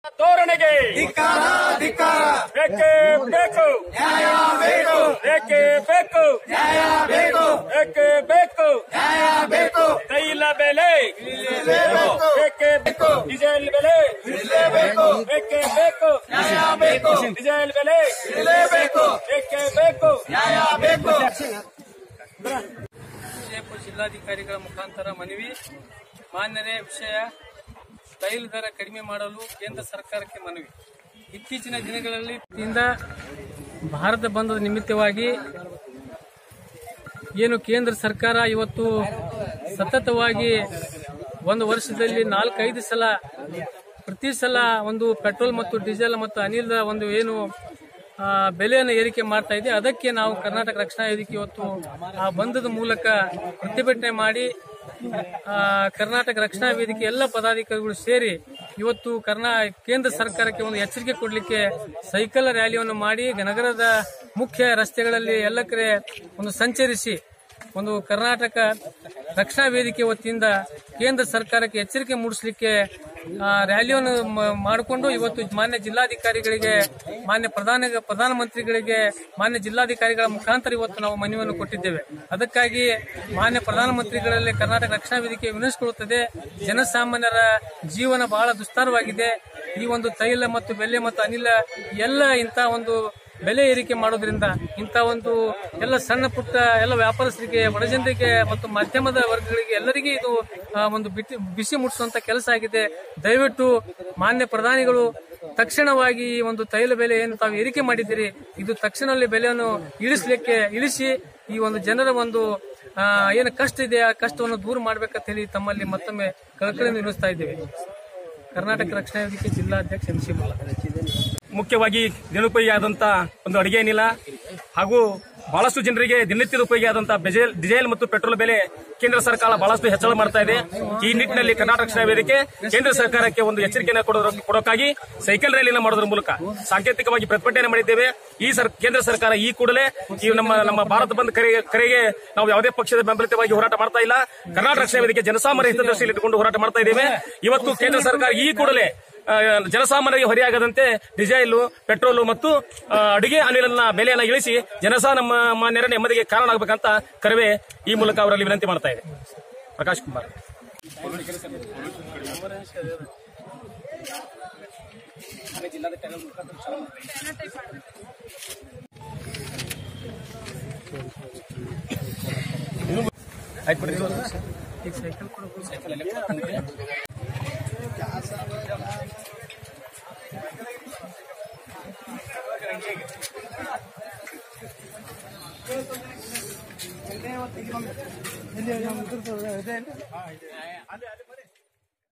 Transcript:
ಧೋರಣೆಗೆ ಧಿಕ್ಕಾರ ಧಿಕ್ಕಾರ ಬೇಕೇ ಬೇಕು ನ್ಯಾಯ ಬೇಕು ಬೇಕೇ ಬೇಕು ನ್ಯಾಯ ಬೇಕು ಬೇಕೇ ಬೇಕು ನ್ಯಾಯ ಬೇಕು ತೈಲ ಬೆಲೆ ಬೇಕು ಬೇಕೇ ಬೇಕು ಡೀಸೆಲ್ ಬೆಲೆ ಬೇಕು ಬೇಕೇ ಬೇಕು ನ್ಯಾಯ ಬೇಕು ಡೀಸೆಲ್ ಬೆಲೆ ಬೇಕು ಬೇಕೇ ಬೇಕು ನ್ಯಾಯ ಬೇಕು ವಿಜಯಪುರ ಜಿಲ್ಲಾಧಿಕಾರಿಗಳ ಮುಖಾಂತರ ಮನವಿ ಮಾನ್ಯರೇ ವಿಷಯ ತೈಲ ದರ ಕಡಿಮೆ ಮಾಡಲು ಕೇಂದ್ರ ಸರ್ಕಾರಕ್ಕೆ ಮನವಿ ಇತ್ತೀಚಿನ ದಿನಗಳಲ್ಲಿ ಇಂದ ಭಾರತ ಬಂಧದ ನಿಮಿತ್ತವಾಗಿ ಏನು ಕೇಂದ್ರ ಸರ್ಕಾರ ಇವತ್ತು ಸತತವಾಗಿ ಒಂದು ವರ್ಷದಲ್ಲಿ ನಾಲ್ಕೈದು ಸಲ ಪ್ರತಿ ಸಲ ಒಂದು ಪೆಟ್ರೋಲ್ ಮತ್ತು ಡೀಸೆಲ್ ಮತ್ತು ಅನಿಲದ ಒಂದು ಏನು ಆ, ಬೆಲೆಯನ್ನು ಏರಿಕೆ ಮಾಡ್ತಾ ಇದೆ ಅದಕ್ಕೆ ನಾವು ಕರ್ನಾಟಕ ರಕ್ಷಣಾ ವೇದಿಕೆ ಇವತ್ತು ಆ ಬಂಧದ ಮೂಲಕ ಪ್ರತಿಭಟನೆ ಮಾಡಿ ಆ, ಕರ್ನಾಟಕ ರಕ್ಷಣಾ ವೇದಿಕೆ ಎಲ್ಲ ಪದಾಧಿಕಾರಿಗಳು ಸೇರಿ ಇವತ್ತು ಕರ್ನಾ ಕೇಂದ್ರ ಸರ್ಕಾರಕ್ಕೆ ಒಂದು ಎಚ್ಚರಿಕೆ ಕೊಡಲಿಕ್ಕೆ ಸೈಕಲ್ ರ್ಯಾಲಿಯನ್ನು ಮಾಡಿ ನಗರದ ಮುಖ್ಯ ರಸ್ತೆಗಳಲ್ಲಿ ಎಲ್ಲ ಕಡೆ ಒಂದು ಸಂಚರಿಸಿ ಒಂದು ಕರ್ನಾಟಕ ರಕ್ಷಣಾ ವೇದಿಕೆ ವತಿಯಿಂದ ಕೇಂದ್ರ ಸರ್ಕಾರಕ್ಕೆ ಎಚ್ಚರಿಕೆ ಮೂಡಿಸಲಿಕ್ಕೆ ಆ, ರ್ಯಾಲಿಯನ್ನು ಮ- ಮಾಡಿಕೊಂಡು ಇವತ್ತು ಮಾನ್ಯ ಜಿಲ್ಲಾಧಿಕಾರಿಗಳಿಗೆ ಮಾನ್ಯ ಪ್ರಧಾನ ಪ್ರಧಾನಮಂತ್ರಿಗಳಿಗೆ ಮಾನ್ಯ ಜಿಲ್ಲಾಧಿಕಾರಿಗಳ ಮುಖಾಂತರ ಇವತ್ತು ನಾವು ಮನವಿಯನ್ನು ಕೊಟ್ಟಿದ್ದೇವೆ ಅದಕ್ಕಾಗಿ ಮಾನ್ಯ ಪ್ರಧಾನಮಂತ್ರಿಗಳಲ್ಲಿ ಕರ್ನಾಟಕ ರಕ್ಷಣಾ ವೇದಿಕೆ ವಿನಿಯೋಗಿಸಿಕೊಳ್ಳುತ್ತದೆ ಜನಸಾಮಾನ್ಯರ ಜೀವನ ಬಹಳ ದುಸ್ತರವಾಗಿದೆ ಈ ಒಂದು ತೈಲ ಮತ್ತು ಬೆಲೆ ಮತ್ತು ಅನಿಲ ಎಲ್ಲ ಇಂಥ ಒಂದು ಬೆಲೆ ಏರಿಕೆ ಮಾಡೋದ್ರಿಂದ ಇಂಥ ಒಂದು ಎಲ್ಲ ಸಣ್ಣ ಪುಟ್ಟ ಎಲ್ಲ ವ್ಯಾಪಾರಸ್ಥರಿಗೆ ಬಡಜನರಿಗೆ ಮತ್ತು ಮಧ್ಯಮದ ವರ್ಗಗಳಿಗೆ ಎಲ್ಲರಿಗೂ ಇದು ಆ, ಒಂದು ಬಿಸಿ ಬಿಸಿ ಮುಟ್ಟಿಸುವಂತ ಕೆಲಸ ಆಗಿದೆ ದಯವಿಟ್ಟು ಮಾನ್ಯ ಪ್ರಧಾನಿಗಳು ತಕ್ಷಣವಾಗಿ ಈ ಒಂದು ತೈಲ ಬೆಲೆ ಏನು ತಾವು ಏರಿಕೆ ಮಾಡಿದ್ದೀರಿ ಇದು ತಕ್ಷಣದಲ್ಲಿ ಬೆಲೆಯನ್ನು ಇಳಿಸಲಿಕ್ಕೆ ಇಳಿಸಿ ಈ ಒಂದು ಜನರ ಒಂದು ಆ, ಏನು ಕಷ್ಟ ಇದೆ ಆ ಕಷ್ಟವನ್ನು ದೂರ ಮಾಡ್ಬೇಕಂತ ಹೇಳಿ ತಮ್ಮಲ್ಲಿ ಮತ್ತೊಮ್ಮೆ ಕಳಕಳಿಯನ್ನು ವಿನಿಸ್ತಾ ಇದ್ದೇವೆ ಕರ್ನಾಟಕ ರಕ್ಷಣಾ ವೇದಿಕೆ ಜಿಲ್ಲಾಧ್ಯಕ್ಷ ಎಂ ಸಿ ಮುಖ್ಯವಾಗಿ ದಿನೋಪಯೋಗಿ ಆದಂತ ಒಂದು ಅಡಿಗೆ ಅನಿಲ ಹಾಗೂ ಬಹಳಷ್ಟು ಜನರಿಗೆ ದಿನನಿತ್ಯದ ಉಪಯೋಗಿ ಆದಂತಹ ಬೆಜೆಲ್ ಡೀಸೆಲ್ ಮತ್ತು ಪೆಟ್ರೋಲ್ ಬೆಲೆ ಕೇಂದ್ರ ಸರ್ಕಾರ ಬಹಳಷ್ಟು ಹೆಚ್ಚಳ ಮಾಡ್ತಾ ಇದೆ ಈ ನಿಟ್ಟಿನಲ್ಲಿ ಕರ್ನಾಟಕ ರಕ್ಷಣಾ ವೇದಿಕೆ ಕೇಂದ್ರ ಸರ್ಕಾರಕ್ಕೆ ಒಂದು ಎಚ್ಚರಿಕೆಯನ್ನು ಕೊಡೋದ್ರ- ಕೊಡೋಕ್ಕಾಗಿ ಸೈಕಲ್ ರ್ಯಾಲಿಯನ್ನು ಮಾಡೋದ್ರ ಮೂಲಕ ಸಾಂಕೇತಿಕವಾಗಿ ಪ್ರತಿಭಟನೆ ಮಾಡಿದ್ದೇವೆ ಈ ಸರ್ ಕೇಂದ್ರ ಸರ್ಕಾರ ಈ ಕೂಡಲೇ ಈ ನಮ್ಮ ನಮ್ಮ ಭಾರತ ಬಂದ್ ಕರೆ ಕರೆಗೆ ನಾವು ಯಾವುದೇ ಪಕ್ಷದ ಬೆಂಬಲಿತವಾಗಿ ಹೋರಾಟ ಮಾಡ್ತಾ ಇಲ್ಲ ಕರ್ನಾಟಕ ರಕ್ಷಣಾ ವೇದಿಕೆ ಜನಸಾಮಾನ್ಯ ಹಿತದೃಷ್ಟಿಯಲ್ಲಿ ಇಟ್ಟುಕೊಂಡು ಹೋರಾಟ ಮಾಡ್ತಾ ಇದ್ದೇವೆ ಇವತ್ತು ಕೇಂದ್ರ ಸರ್ಕಾರ ಈ ಕೂಡಲೇ ಆ, ಜನಸಾಮಾನ್ಯರಿಗೆ ಹೊರೆಯಾಗದಂತೆ ಡೀಸೆಲ್ ಪೆಟ್ರೋಲ್ ಮತ್ತು ಆ, ಅಡುಗೆ ಅನಿಲನ ಬೆಲೆಯನ್ನ ಇಳಿಸಿ ಜನಸಾಮಾನ್ಯರ ನೆಮ್ಮದಿಗೆ ಕಾರಣ ಆಗಬೇಕಂತ ಕರವೇ ಈ ಮೂಲಕ ಅವರಲ್ಲಿ ವಿನಂತಿ ಮಾಡ್ತಾ ಇದೆ ಪ್ರಕಾಶ್ ಕುಮಾರ್ ಆಯ್ತು ಬಿಡ್ರಿ. ಈಗ ಸೈಕಲ್ ಕೊಡಬಹುದು ಸೈಕಲ್ ಅಲ್ಲೇ ಕೊಡ್ತೀನಿ. ಇದೆ